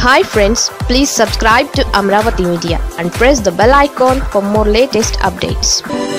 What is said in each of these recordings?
hi friends please subscribe to Amaravati media and press the bell icon for more latest updates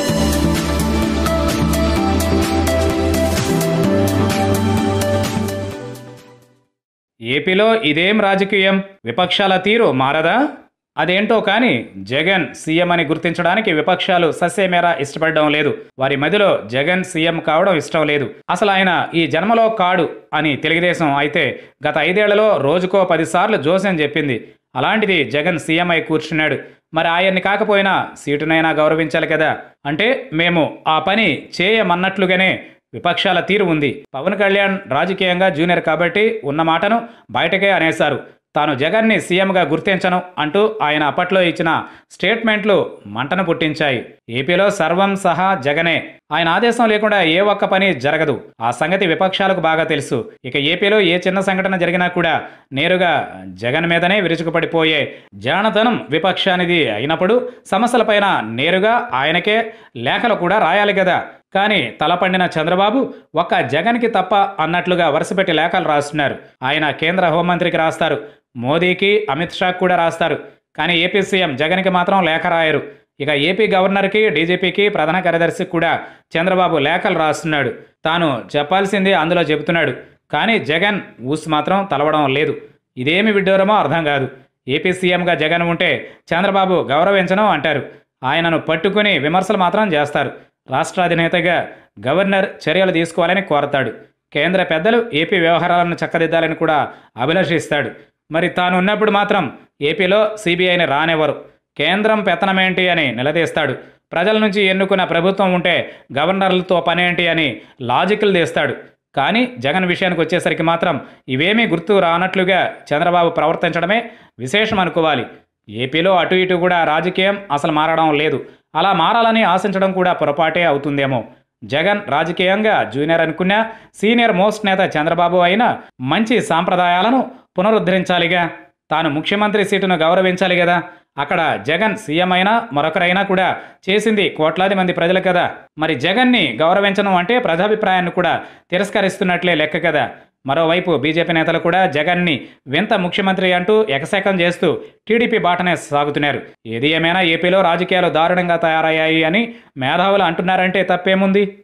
ఏపీలో ఇదేం రాజకీయం విపక్షాల తీరు మారదా అదేంటో కానీ జగన్ సీఎం అని గుర్తించడానికి విపక్షాలు సస్యమేర ఇష్టపడడం లేదు వారి మధ్యలో జగన్ సీఎం కావడం ఇష్టం లేదు అసలు ఆయన ఈ జన్మలో కాడు అని తెలుగుదేశం అయితే గత ఐదేళ్లలో రోజుకో పదిసార్లు జోస్యం చెప్పింది అలాంటిది జగన్ సీఎం అయి కూర్చున్నాడు మరి ఆయన్ని కాకపోయినా సీటునైనా గౌరవించాలి కదా అంటే మేము ఆ పని చేయమన్నట్లుగానే విపక్షాల తీరు ఉంది పవన్ కళ్యాణ్ రాజకీయంగా జూనియర్ కాబట్టి ఉన్న మాటను బయటకే అనేశారు తాను జగన్ని సీఎంగా గుర్తించను అంటూ ఆయన అప్పట్లో ఇచ్చిన స్టేట్మెంట్లు మంటను పుట్టించాయి ఏపీలో సర్వం సహా జగనే ఆయన ఆదేశం లేకుండా ఏ ఒక్క పని జరగదు ఆ సంగతి విపక్షాలకు బాగా తెలుసు ఇక ఏపీలో ఏ చిన్న సంఘటన జరిగినా కూడా నేరుగా జగన్ మీదనే విరుచుకుపడిపోయే జానతనం విపక్షానిది అయినప్పుడు సమస్యలపైన నేరుగా ఆయనకే లేఖలు కూడా రాయాలి కదా కానీ తలపండిన చంద్రబాబు ఒక్క జగన్కి తప్ప అన్నట్లుగా వరుసపెట్టి లేఖలు రాస్తున్నారు ఆయన కేంద్ర హోంమంత్రికి రాస్తారు మోదీకి అమిత్ షాకు కూడా రాస్తారు కానీ ఏపీ సీఎం జగన్కి మాత్రం లేఖ రాయరు ఇక ఏపీ గవర్నర్కి డీజీపీకి ప్రధాన కార్యదర్శికి కూడా చంద్రబాబు లేఖలు రాస్తున్నాడు తాను చెప్పాల్సింది అందులో చెబుతున్నాడు కానీ జగన్ ఊసి మాత్రం తలవడం లేదు ఇదేమి విడ్డూరమో అర్థం కాదు ఏపీ సీఎంగా జగన్ ఉంటే చంద్రబాబు గౌరవించను అంటారు ఆయనను పట్టుకుని విమర్శలు మాత్రం చేస్తారు రాష్ట్ర అధినేతగా గవర్నర్ చర్యలు తీసుకోవాలని కోరతాడు కేంద్ర పెద్దలు ఏపీ వ్యవహారాలను చక్కదిద్దాలని కూడా అభిలషిస్తాడు మరి తాను ఉన్నప్పుడు మాత్రం ఏపీలో సిబిఐని రానివ్వరు కేంద్రం పెత్తనమేంటి అని నిలదీస్తాడు ప్రజల నుంచి ఎన్నుకున్న ప్రభుత్వం ఉంటే గవర్నర్లతో పనేంటి అని లాజికల్ తీస్తాడు కానీ జగన్ విషయానికి వచ్చేసరికి మాత్రం ఇవేమీ గుర్తు రానట్లుగా చంద్రబాబు ప్రవర్తించడమే విశేషం అనుకోవాలి ఏపీలో అటు ఇటు కూడా రాజకీయం అసలు మారడం లేదు అలా మారాలని ఆశించడం కూడా పొరపాటే అవుతుందేమో జగన్ రాజకీయంగా జూనియర్ అనుకున్న సీనియర్ మోస్ట్ నేత చంద్రబాబు అయినా మంచి సాంప్రదాయాలను పునరుద్ధరించాలిగా తాను ముఖ్యమంత్రి సీటును గౌరవించాలి కదా అక్కడ జగన్ సీఎం అయినా మరొకరైనా కూడా చేసింది కోట్లాది మంది ప్రజలు కదా మరి జగన్ని గౌరవించడం అంటే ప్రజాభిప్రాయాన్ని కూడా తిరస్కరిస్తున్నట్లే లెక్క కదా మరోవైపు బీజేపీ నేతలు కూడా జగన్ని వింత ముఖ్యమంత్రి అంటూ ఎకశేకం చేస్తూ టీడీపీ బాటనే సాగుతున్నారు ఏది ఏమైనా ఏపీలో రాజకీయాలు దారుణంగా తయారయ్యాయి అని మేధావులు అంటున్నారంటే తప్పేముంది